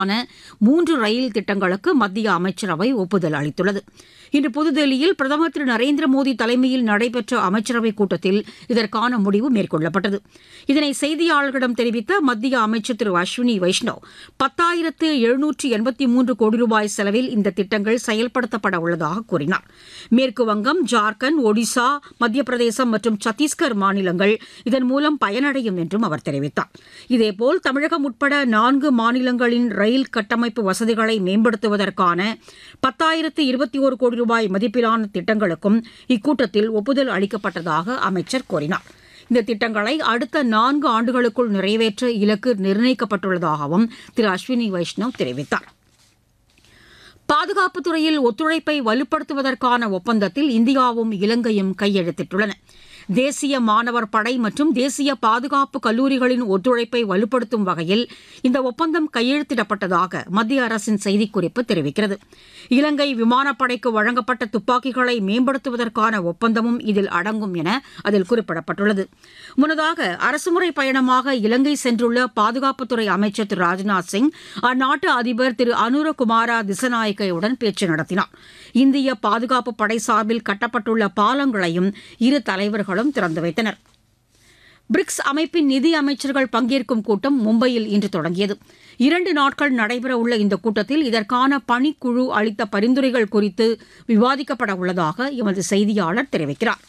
ஆன மூன்று ரயில் திட்டங்களுக்கு மத்திய அமைச்சரவை ஒப்புதல் அளித்துள்ளது இன்று புதுதில்லியில் பிரதமர் திரு நரேந்திர மோடி தலைமையில் நடைபெற்ற அமைச்சரவைக் கூட்டத்தில் இதற்கான முடிவு மேற்கொள்ளப்பட்டது இதனை செய்தியாளர்களிடம் தெரிவித்த மத்திய அமைச்சர் திரு அஸ்வினி வைஷ்ணவ் பத்தாயிரத்து எழுநூற்று எண்பத்தி மூன்று கோடி ரூபாய் செலவில் இந்த திட்டங்கள் செயல்படுத்தப்பட உள்ளதாக கூறினார் மேற்கு வங்கம் ஜார்க்கண்ட் ஒடிசா மத்திய பிரதேசம் மற்றும் சத்தீஸ்கர் மாநிலங்கள் இதன் மூலம் பயனடையும் என்றும் அவர் தெரிவித்தார் இதேபோல் தமிழகம் உட்பட நான்கு மாநிலங்களின் ரயில் கட்டமைப்பு வசதிகளை மேம்படுத்துவதற்கான பத்தாயிரத்து இருபத்தி ஒரு கோடி ரூபாய் மதிப்பிலான திட்டங்களுக்கும் இக்கூட்டத்தில் ஒப்புதல் அளிக்கப்பட்டதாக அமைச்சர் கூறினார் இந்த திட்டங்களை அடுத்த நான்கு ஆண்டுகளுக்குள் நிறைவேற்ற இலக்கு நிர்ணயிக்கப்பட்டுள்ளதாகவும் திரு அஸ்வினி வைஷ்ணவ் தெரிவித்தார் பாதுகாப்புத் துறையில் ஒத்துழைப்பை வலுப்படுத்துவதற்கான ஒப்பந்தத்தில் இந்தியாவும் இலங்கையும் கையெழுத்திட்டுள்ளன தேசிய மாணவர் படை மற்றும் தேசிய பாதுகாப்பு கல்லூரிகளின் ஒத்துழைப்பை வலுப்படுத்தும் வகையில் இந்த ஒப்பந்தம் கையெழுத்திடப்பட்டதாக மத்திய அரசின் செய்திக்குறிப்பு தெரிவிக்கிறது இலங்கை விமானப்படைக்கு வழங்கப்பட்ட துப்பாக்கிகளை மேம்படுத்துவதற்கான ஒப்பந்தமும் இதில் அடங்கும் என அதில் குறிப்பிடப்பட்டுள்ளது முன்னதாக அரசுமுறை பயணமாக இலங்கை சென்றுள்ள பாதுகாப்புத்துறை அமைச்சர் திரு ராஜ்நாத் சிங் அந்நாட்டு அதிபர் திரு அனுரகுமாரா திசநாயக்கையுடன் பேச்சு நடத்தினார் இந்திய பாதுகாப்பு படை சார்பில் கட்டப்பட்டுள்ள பாலங்களையும் இரு தலைவர்களும் திறந்து வைத்தனர் பிரிக்ஸ் அமைப்பின் நிதி அமைச்சர்கள் பங்கேற்கும் கூட்டம் மும்பையில் இன்று தொடங்கியது இரண்டு நாட்கள் நடைபெறவுள்ள இந்த கூட்டத்தில் இதற்கான பணிக்குழு அளித்த பரிந்துரைகள் குறித்து விவாதிக்கப்பட உள்ளதாக எமது செய்தியாளர் தெரிவிக்கிறார்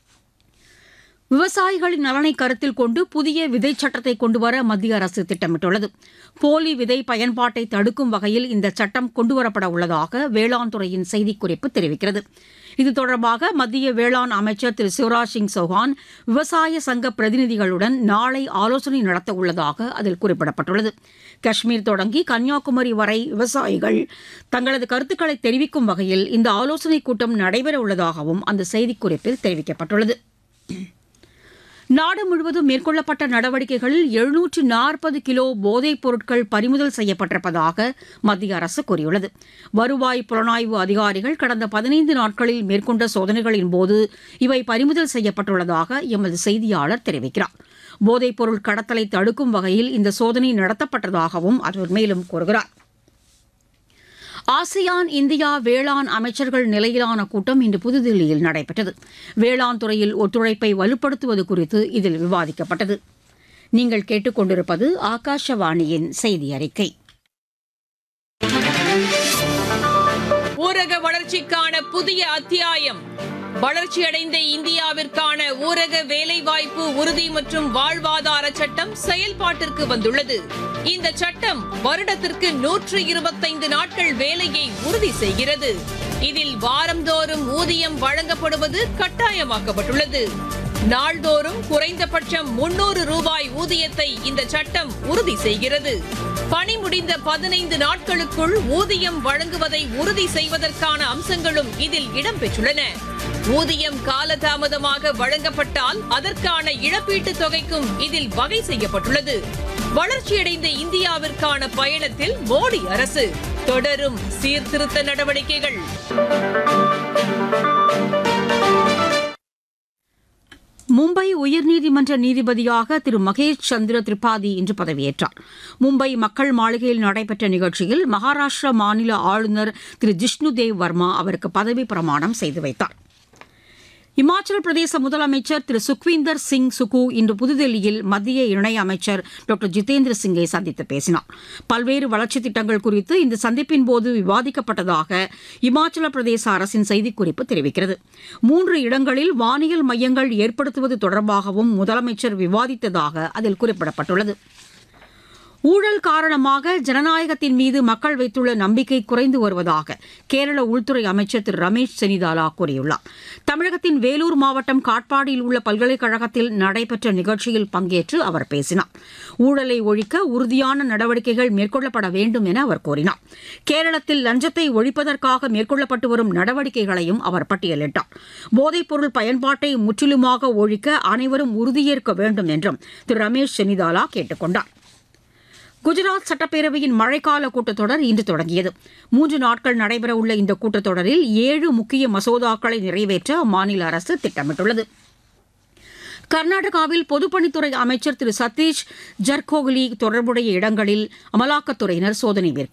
விவசாயிகளின் நலனை கருத்தில் கொண்டு புதிய விதை சட்டத்தை கொண்டுவர மத்திய அரசு திட்டமிட்டுள்ளது போலி விதை பயன்பாட்டை தடுக்கும் வகையில் இந்த சட்டம் கொண்டுவரப்பட உள்ளதாக வேளாண் துறையின் செய்திக்குறிப்பு தெரிவிக்கிறது இது தொடர்பாக மத்திய வேளாண் அமைச்சர் திரு சிவராஜ் சிங் சௌஹான் விவசாய சங்க பிரதிநிதிகளுடன் நாளை ஆலோசனை நடத்த உள்ளதாக அதில் குறிப்பிடப்பட்டுள்ளது காஷ்மீர் தொடங்கி கன்னியாகுமரி வரை விவசாயிகள் தங்களது கருத்துக்களை தெரிவிக்கும் வகையில் இந்த ஆலோசனைக் கூட்டம் நடைபெற உள்ளதாகவும் அந்த செய்திக்குறிப்பில் தெரிவிக்கப்பட்டுள்ளது நாடு முழுவதும் மேற்கொள்ளப்பட்ட நடவடிக்கைகளில் எழுநூற்று நாற்பது கிலோ போதைப் பொருட்கள் பறிமுதல் செய்யப்பட்டிருப்பதாக மத்திய அரசு கூறியுள்ளது வருவாய் புலனாய்வு அதிகாரிகள் கடந்த பதினைந்து நாட்களில் மேற்கொண்ட சோதனைகளின் போது இவை பறிமுதல் செய்யப்பட்டுள்ளதாக எமது செய்தியாளர் தெரிவிக்கிறார் போதைப் பொருள் கடத்தலை தடுக்கும் வகையில் இந்த சோதனை நடத்தப்பட்டதாகவும் அவர் மேலும் கூறுகிறார் ஆசியான் இந்தியா வேளாண் அமைச்சர்கள் நிலையிலான கூட்டம் இன்று புதுதில்லியில் நடைபெற்றது வேளாண் துறையில் ஒத்துழைப்பை வலுப்படுத்துவது குறித்து இதில் விவாதிக்கப்பட்டது நீங்கள் கேட்டுக்கொண்டிருப்பது ஆகாஷவாணியின் செய்தி அறிக்கை ஊரக வளர்ச்சிக்கான புதிய அத்தியாயம் வளர்ச்சியடைந்த இந்தியாவிற்கான ஊரக வேலைவாய்ப்பு உறுதி மற்றும் வாழ்வாதார சட்டம் செயல்பாட்டிற்கு வந்துள்ளது இந்த சட்டம் வருடத்திற்கு நூற்று இருபத்தைந்து நாட்கள் வேலையை உறுதி செய்கிறது இதில் வாரந்தோறும் ஊதியம் வழங்கப்படுவது கட்டாயமாக்கப்பட்டுள்ளது நாள்தோறும் குறைந்தபட்சம் முன்னூறு ரூபாய் ஊதியத்தை இந்த சட்டம் உறுதி செய்கிறது பணி முடிந்த பதினைந்து நாட்களுக்குள் ஊதியம் வழங்குவதை உறுதி செய்வதற்கான அம்சங்களும் இதில் இடம்பெற்றுள்ளன ஊதியம் காலதாமதமாக வழங்கப்பட்டால் அதற்கான இழப்பீட்டுத் தொகைக்கும் இதில் வகை செய்யப்பட்டுள்ளது வளர்ச்சியடைந்த இந்தியாவிற்கான பயணத்தில் மோடி அரசு தொடரும் சீர்திருத்த நடவடிக்கைகள் மும்பை உயர்நீதிமன்ற நீதிபதியாக திரு மகேஷ் சந்திர திரிபாதி இன்று பதவியேற்றார் மும்பை மக்கள் மாளிகையில் நடைபெற்ற நிகழ்ச்சியில் மகாராஷ்டிரா மாநில ஆளுநர் திரு ஜிஷ்ணு தேவ் வர்மா அவருக்கு பதவி பிரமாணம் செய்து வைத்தார் இமாச்சல பிரதேச முதலமைச்சர் திரு சுக்வீந்தர் சிங் சுகு இன்று புதுதில்லியில் மத்திய இணையமைச்சர் டாக்டர் ஜிதேந்திர சிங்கை சந்தித்து பேசினார் பல்வேறு வளர்ச்சித் திட்டங்கள் குறித்து இந்த சந்திப்பின் போது விவாதிக்கப்பட்டதாக இமாச்சல பிரதேச அரசின் செய்திக்குறிப்பு தெரிவிக்கிறது மூன்று இடங்களில் வானியல் மையங்கள் ஏற்படுத்துவது தொடர்பாகவும் முதலமைச்சர் விவாதித்ததாக அதில் குறிப்பிடப்பட்டுள்ளது ஊழல் காரணமாக ஜனநாயகத்தின் மீது மக்கள் வைத்துள்ள நம்பிக்கை குறைந்து வருவதாக கேரள உள்துறை அமைச்சர் திரு ரமேஷ் செனிதாலா கூறியுள்ளார் தமிழகத்தின் வேலூர் மாவட்டம் காட்பாடியில் உள்ள பல்கலைக்கழகத்தில் நடைபெற்ற நிகழ்ச்சியில் பங்கேற்று அவர் பேசினார் ஊழலை ஒழிக்க உறுதியான நடவடிக்கைகள் மேற்கொள்ளப்பட வேண்டும் என அவர் கூறினார் கேரளத்தில் லஞ்சத்தை ஒழிப்பதற்காக மேற்கொள்ளப்பட்டு வரும் நடவடிக்கைகளையும் அவர் பட்டியலிட்டார் போதைப்பொருள் பயன்பாட்டை முற்றிலுமாக ஒழிக்க அனைவரும் உறுதியேற்க வேண்டும் என்றும் திரு ரமேஷ் செனிதாலா கேட்டுக் கொண்டார் குஜராத் சட்டப்பேரவையின் மழைக்கால கூட்டத்தொடர் இன்று தொடங்கியது மூன்று நாட்கள் நடைபெறவுள்ள இந்த கூட்டத்தொடரில் ஏழு முக்கிய மசோதாக்களை நிறைவேற்ற அம்மாநில அரசு திட்டமிட்டுள்ளது கர்நாடகாவில் பொதுப்பணித்துறை அமைச்சர் திரு சதீஷ் ஜர்கோகலி தொடர்புடைய இடங்களில் அமலாக்கத்துறையினர் சோதனை மேற்கொண்டனர்